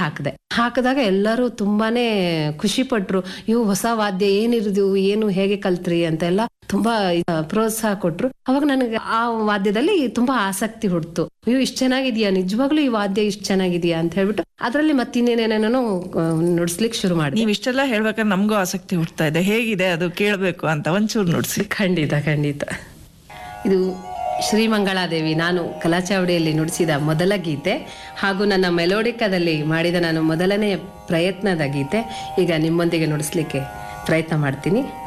ಹಾಕಿದೆ ಹಾಕಿದಾಗ ಎಲ್ಲರೂ ತುಂಬಾನೇ ಖುಷಿ ಪಟ್ರು ಇವು ಹೊಸ ವಾದ್ಯ ಏನಿರಿದು ಏನು ಹೇಗೆ ಕಲ್ತ್ರಿ ಅಂತ ಎಲ್ಲ ತುಂಬಾ ಆ, ಪ್ರೋತ್ಸಾಹ ಕೊಟ್ರು ಅವಾಗ ನನಗೆ ಆ ವಾದ್ಯದಲ್ಲಿ ತುಂಬಾ ಆಸಕ್ತಿ ಹುಡ್ತು ಇವು ಇಷ್ಟ ಚೆನ್ನಾಗಿದ್ಯಾ ನಿಜವಾಗ್ಲೂ ಈ ವಾದ್ಯ ಇಷ್ಟ ಚೆನ್ನಾಗಿದ್ಯಾ ಅಂತ ಹೇಳ್ಬಿಟ್ಟು ಅದ್ರಲ್ಲಿ ಮತ್ತಿನ್ನೇನೇನೇನೋ ನುಡ್ಸ್ಲಿಕ್ಕೆ ಶುರು ಮಾಡಿದೆ ನೀವ್ ಇಷ್ಟೆಲ್ಲ ಹೇಳ್ಬೇಕಾದ್ರೆ ನಮಗೂ ಆಸಕ್ತಿ ಹುಡ್ತಾ ಇದೆ ಹೇಗಿದೆ ಅದು ಕೇಳಬೇಕು ಅಂತ ಒಂಚೂರು ನುಡ್ಸಿ ಖಂಡಿತ ಖಂಡಿತ ಇದು ಶ್ರೀಮಂಗಳಾದೇವಿ ನಾನು ಕಲಾಚಾವಡಿಯಲ್ಲಿ ನುಡಿಸಿದ ಮೊದಲ ಗೀತೆ ಹಾಗೂ ನನ್ನ ಮೆಲೋಡಿಕದಲ್ಲಿ ಮಾಡಿದ ನಾನು ಮೊದಲನೇ ಪ್ರಯತ್ನದ ಗೀತೆ ಈಗ ನಿಮ್ಮೊಂದಿಗೆ ನುಡಿಸ್ಲಿಕ್ಕೆ ಪ್ರಯತ್ನ ಮಾಡ್ತೀನಿ